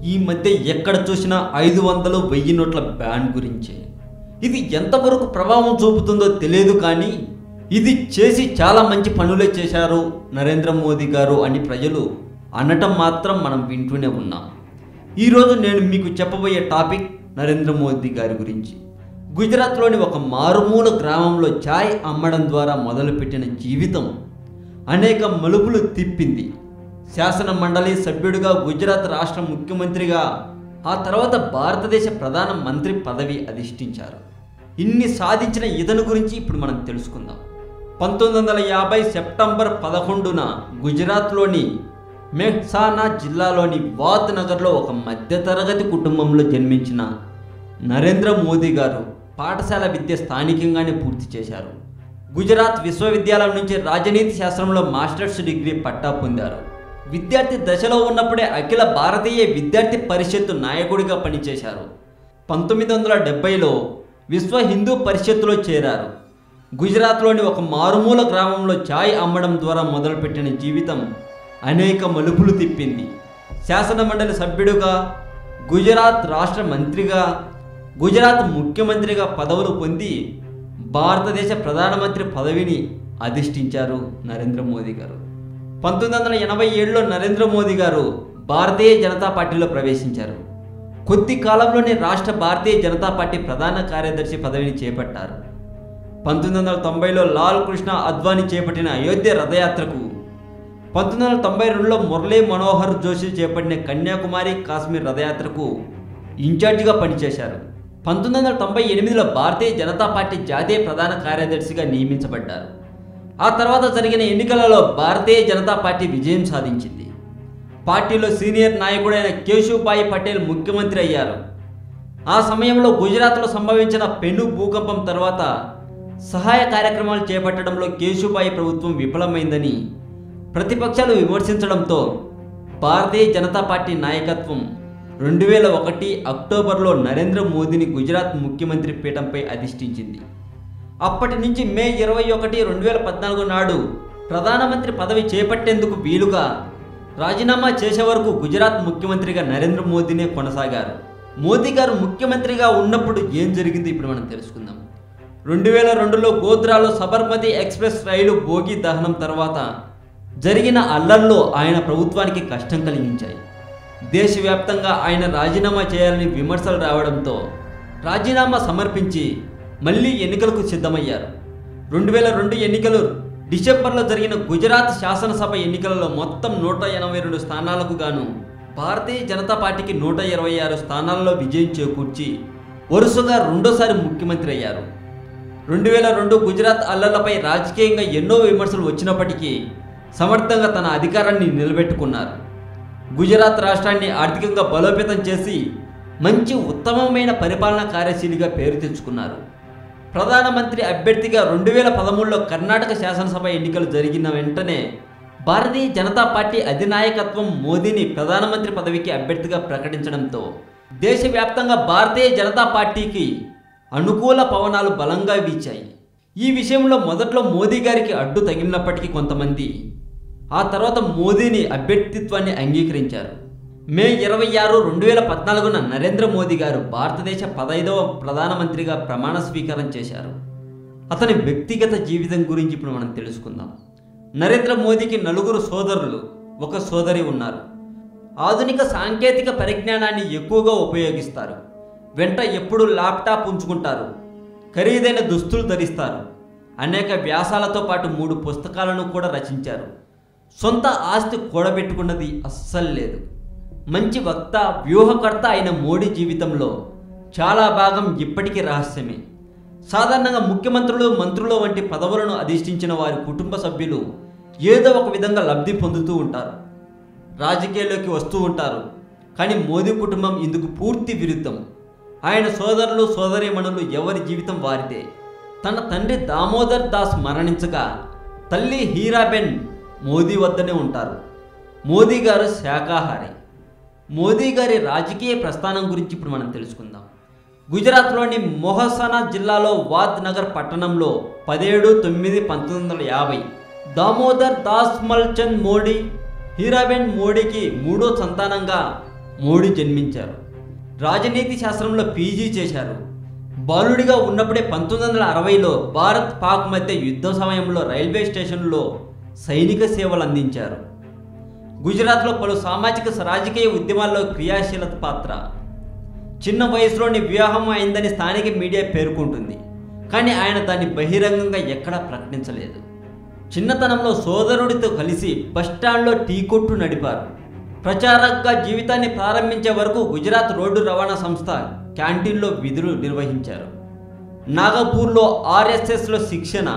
ఈ మధ్య ఎక్కడ చూసినా ఐదు వందలు వెయ్యి నోట్ల బ్యాన్ గురించే ఇది ఎంతవరకు ప్రభావం చూపుతుందో తెలియదు కానీ ఇది చేసి చాలా మంచి పనులే చేశారు నరేంద్ర మోదీ గారు అని ప్రజలు అనటం మాత్రం మనం వింటూనే ఉన్నాం ఈరోజు నేను మీకు చెప్పబోయే టాపిక్ నరేంద్ర మోదీ గారి గురించి గుజరాత్లోని ఒక మారుమూల గ్రామంలో ఛాయ్ అమ్మడం ద్వారా మొదలుపెట్టిన జీవితం అనేక మలుపులు తిప్పింది శాసన మండలి సభ్యుడిగా గుజరాత్ రాష్ట్ర ముఖ్యమంత్రిగా ఆ తర్వాత భారతదేశ ప్రధాన మంత్రి పదవి అధిష్ఠించారు ఇన్ని సాధించిన ఇతను గురించి ఇప్పుడు మనం తెలుసుకుందాం పంతొమ్మిది వందల యాభై సెప్టెంబర్ పదకొండున గుజరాత్లోని మెహ్సానా జిల్లాలోని వాద్ నగర్లో ఒక మధ్యతరగతి కుటుంబంలో జన్మించిన నరేంద్ర మోదీ గారు పాఠశాల విద్య స్థానికంగానే పూర్తి చేశారు గుజరాత్ విశ్వవిద్యాలయం నుంచి రాజనీతి శాస్త్రంలో మాస్టర్స్ డిగ్రీ పట్టా పొందారు విద్యార్థి దశలో ఉన్నప్పుడే అఖిల భారతీయ విద్యార్థి పరిషత్తు నాయకుడిగా పనిచేశారు పంతొమ్మిది వందల డెబ్బైలో విశ్వ హిందూ పరిషత్తులో చేరారు గుజరాత్లోని ఒక మారుమూల గ్రామంలో ఛాయ్ అమ్మడం ద్వారా మొదలుపెట్టిన జీవితం అనేక మలుపులు తిప్పింది శాసన మండలి సభ్యుడిగా గుజరాత్ రాష్ట్ర మంత్రిగా గుజరాత్ ముఖ్యమంత్రిగా పదవులు పొంది భారతదేశ ప్రధానమంత్రి పదవిని అధిష్ఠించారు నరేంద్ర మోదీ గారు పంతొమ్మిది వందల ఎనభై ఏడులో నరేంద్ర మోదీ గారు భారతీయ జనతా పార్టీలో ప్రవేశించారు కొద్ది కాలంలోనే రాష్ట్ర భారతీయ జనతా పార్టీ ప్రధాన కార్యదర్శి పదవిని చేపట్టారు పంతొమ్మిది వందల తొంభైలో లాల్ కృష్ణ అద్వానీ చేపట్టిన అయోధ్య రథయాత్రకు పంతొమ్మిది వందల తొంభై రెండులో మురళీ మనోహర్ జోషి చేపట్టిన కన్యాకుమారి కాశ్మీర్ రథయాత్రకు ఇన్ఛార్జిగా పనిచేశారు పంతొమ్మిది వందల తొంభై ఎనిమిదిలో భారతీయ జనతా పార్టీ జాతీయ ప్రధాన కార్యదర్శిగా నియమించబడ్డారు ఆ తర్వాత జరిగిన ఎన్నికలలో భారతీయ జనతా పార్టీ విజయం సాధించింది పార్టీలో సీనియర్ నాయకుడైన కేశుభాయ్ పటేల్ ముఖ్యమంత్రి అయ్యారు ఆ సమయంలో గుజరాత్లో సంభవించిన పెను భూకంపం తర్వాత సహాయ కార్యక్రమాలు చేపట్టడంలో కేశుభాయ్ ప్రభుత్వం విఫలమైందని ప్రతిపక్షాలు విమర్శించడంతో భారతీయ జనతా పార్టీ నాయకత్వం రెండు వేల ఒకటి అక్టోబర్లో నరేంద్ర మోదీని గుజరాత్ ముఖ్యమంత్రి పీఠంపై అధిష్ఠించింది అప్పటి నుంచి మే ఇరవై ఒకటి రెండు వేల పద్నాలుగు నాడు ప్రధానమంత్రి పదవి చేపట్టేందుకు వీలుగా రాజీనామా చేసే వరకు గుజరాత్ ముఖ్యమంత్రిగా నరేంద్ర మోదీనే కొనసాగారు మోదీ గారు ముఖ్యమంత్రిగా ఉన్నప్పుడు ఏం జరిగింది ఇప్పుడు మనం తెలుసుకుందాం రెండు వేల రెండులో గోద్రాలో సబర్మతి ఎక్స్ప్రెస్ రైలు భోగి దహనం తర్వాత జరిగిన అల్లర్లో ఆయన ప్రభుత్వానికి కష్టం కలిగించాయి దేశవ్యాప్తంగా ఆయన రాజీనామా చేయాలని విమర్శలు రావడంతో రాజీనామా సమర్పించి మళ్ళీ ఎన్నికలకు సిద్ధమయ్యారు రెండు వేల రెండు ఎన్నికలు డిసెంబర్లో జరిగిన గుజరాత్ శాసనసభ ఎన్నికలలో మొత్తం నూట ఎనభై రెండు స్థానాలకు గాను భారతీయ జనతా పార్టీకి నూట ఇరవై ఆరు స్థానాల్లో విజయం చేకూర్చి వరుసగా రెండోసారి ముఖ్యమంత్రి అయ్యారు రెండు వేల రెండు గుజరాత్ అల్లర్లపై రాజకీయంగా ఎన్నో విమర్శలు వచ్చినప్పటికీ సమర్థంగా తన అధికారాన్ని నిలబెట్టుకున్నారు గుజరాత్ రాష్ట్రాన్ని ఆర్థికంగా బలోపేతం చేసి మంచి ఉత్తమమైన పరిపాలనా కార్యశీలిగా పేరు తెచ్చుకున్నారు ప్రధానమంత్రి అభ్యర్థిగా రెండు వేల పదమూడులో కర్ణాటక శాసనసభ ఎన్నికలు జరిగిన వెంటనే భారతీయ జనతా పార్టీ అధినాయకత్వం మోదీని ప్రధానమంత్రి పదవికి అభ్యర్థిగా ప్రకటించడంతో దేశవ్యాప్తంగా భారతీయ జనతా పార్టీకి అనుకూల పవనాలు బలంగా వీచాయి ఈ విషయంలో మొదట్లో మోదీ గారికి అడ్డు తగిలినప్పటికీ కొంతమంది ఆ తర్వాత మోదీని అభ్యర్థిత్వాన్ని అంగీకరించారు మే ఇరవై ఆరు రెండు వేల పద్నాలుగున నరేంద్ర మోదీ గారు భారతదేశ పదైదవ ప్రధానమంత్రిగా ప్రమాణ స్వీకారం చేశారు అతని వ్యక్తిగత జీవితం గురించి ఇప్పుడు మనం తెలుసుకుందాం నరేంద్ర మోదీకి నలుగురు సోదరులు ఒక సోదరి ఉన్నారు ఆధునిక సాంకేతిక పరిజ్ఞానాన్ని ఎక్కువగా ఉపయోగిస్తారు వెంట ఎప్పుడు ల్యాప్టాప్ ఉంచుకుంటారు ఖరీదైన దుస్తులు ధరిస్తారు అనేక వ్యాసాలతో పాటు మూడు పుస్తకాలను కూడా రచించారు సొంత ఆస్తి కూడబెట్టుకున్నది అస్సలు లేదు మంచి వక్త వ్యూహకర్త అయిన మోడీ జీవితంలో చాలా భాగం ఇప్పటికీ రహస్యమే సాధారణంగా ముఖ్యమంత్రులు మంత్రులు వంటి పదవులను అధిష్ఠించిన వారి కుటుంబ సభ్యులు ఏదో ఒక విధంగా లబ్ధి పొందుతూ ఉంటారు రాజకీయాల్లోకి వస్తూ ఉంటారు కానీ మోదీ కుటుంబం ఇందుకు పూర్తి విరుద్ధం ఆయన సోదరులు సోదరీమణులు ఎవరి జీవితం వారిదే తన తండ్రి దామోదర్ దాస్ మరణించగా తల్లి హీరాబెన్ మోదీ వద్దనే ఉంటారు మోదీ గారు శాకాహారి మోదీ గారి రాజకీయ ప్రస్థానం గురించి ఇప్పుడు మనం తెలుసుకుందాం గుజరాత్లోని మొహసనా జిల్లాలో వాద్ నగర్ పట్టణంలో పదిహేడు తొమ్మిది పంతొమ్మిది వందల యాభై దామోదర్ దాస్ మల్చంద్ మోడీ హీరాబెన్ మోడీకి మూడో సంతానంగా మోడీ జన్మించారు రాజనీతి శాస్త్రంలో పీజీ చేశారు బాలుడిగా ఉన్నప్పుడే పంతొమ్మిది వందల అరవైలో భారత్ పాక్ మధ్య యుద్ధ సమయంలో రైల్వే స్టేషన్లో సైనిక సేవలు అందించారు గుజరాత్లో పలు సామాజిక రాజకీయ ఉద్యమాల్లో క్రియాశీలత పాత్ర చిన్న వయసులోని వివాహం అయిందని స్థానిక మీడియా పేర్కొంటుంది కానీ ఆయన దాన్ని బహిరంగంగా ఎక్కడా ప్రకటించలేదు చిన్నతనంలో సోదరుడితో కలిసి బస్టాండ్లో టీ కొట్టు నడిపారు ప్రచారకగా జీవితాన్ని ప్రారంభించే వరకు గుజరాత్ రోడ్డు రవాణా సంస్థ క్యాంటీన్లో విధులు నిర్వహించారు నాగపూర్లో ఆర్ఎస్ఎస్లో శిక్షణ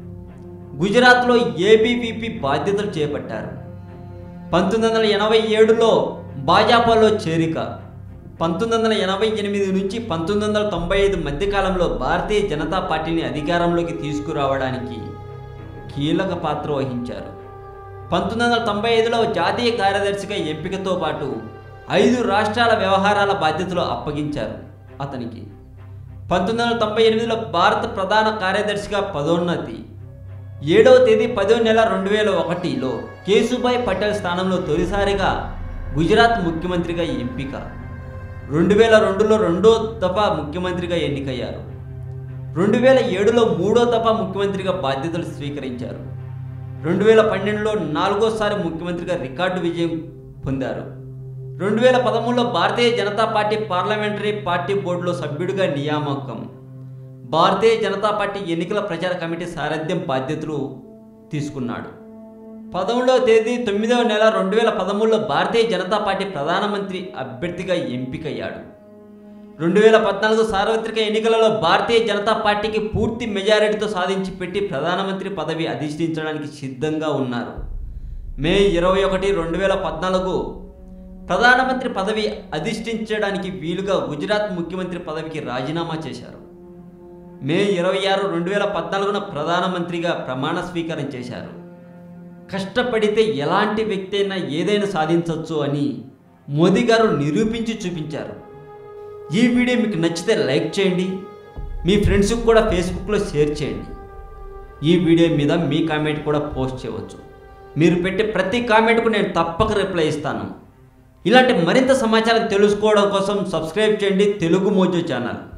గుజరాత్లో ఏబీవీపీ బాధ్యతలు చేపట్టారు పంతొమ్మిది వందల ఎనభై ఏడులో భాజపాలో చేరిక పంతొమ్మిది వందల ఎనభై ఎనిమిది నుంచి పంతొమ్మిది వందల తొంభై ఐదు మధ్యకాలంలో భారతీయ జనతా పార్టీని అధికారంలోకి తీసుకురావడానికి కీలక పాత్ర వహించారు పంతొమ్మిది వందల తొంభై ఐదులో జాతీయ కార్యదర్శిగా ఎంపికతో పాటు ఐదు రాష్ట్రాల వ్యవహారాల బాధ్యతలు అప్పగించారు అతనికి పంతొమ్మిది వందల తొంభై ఎనిమిదిలో భారత ప్రధాన కార్యదర్శిగా పదోన్నతి ఏడవ తేదీ పదో నెల రెండు వేల ఒకటిలో కేసుభాయ్ పటేల్ స్థానంలో తొలిసారిగా గుజరాత్ ముఖ్యమంత్రిగా ఎంపిక రెండు వేల రెండులో రెండో దఫా ముఖ్యమంత్రిగా ఎన్నికయ్యారు రెండు వేల ఏడులో మూడో దఫా ముఖ్యమంత్రిగా బాధ్యతలు స్వీకరించారు రెండు వేల పన్నెండులో నాలుగోసారి ముఖ్యమంత్రిగా రికార్డు విజయం పొందారు రెండు వేల పదమూడులో Bharatiya Janata party parliamentary party బోర్డులో సభ్యుడిగా నియామకం భారతీయ జనతా పార్టీ ఎన్నికల ప్రచార కమిటీ సారథ్యం బాధ్యతలు తీసుకున్నాడు పదమూడవ తేదీ తొమ్మిదవ నెల రెండు వేల పదమూడులో భారతీయ జనతా పార్టీ ప్రధానమంత్రి అభ్యర్థిగా ఎంపికయ్యాడు రెండు వేల పద్నాలుగు సార్వత్రిక ఎన్నికలలో భారతీయ జనతా పార్టీకి పూర్తి మెజారిటీతో సాధించి పెట్టి ప్రధానమంత్రి పదవి అధిష్ఠించడానికి సిద్ధంగా ఉన్నారు మే ఇరవై ఒకటి రెండు వేల పద్నాలుగు ప్రధానమంత్రి పదవి అధిష్ఠించడానికి వీలుగా గుజరాత్ ముఖ్యమంత్రి పదవికి రాజీనామా చేశారు మే ఇరవై ఆరు రెండు వేల పద్నాలుగున ప్రధానమంత్రిగా ప్రమాణ స్వీకారం చేశారు కష్టపడితే ఎలాంటి వ్యక్తి అయినా ఏదైనా సాధించవచ్చు అని మోదీ గారు నిరూపించి చూపించారు ఈ వీడియో మీకు నచ్చితే లైక్ చేయండి మీ ఫ్రెండ్స్కి కూడా ఫేస్బుక్లో షేర్ చేయండి ఈ వీడియో మీద మీ కామెంట్ కూడా పోస్ట్ చేయవచ్చు మీరు పెట్టే ప్రతి కామెంట్కు నేను తప్పక రిప్లై ఇస్తాను ఇలాంటి మరింత సమాచారం తెలుసుకోవడం కోసం సబ్స్క్రైబ్ చేయండి తెలుగు మోజో ఛానల్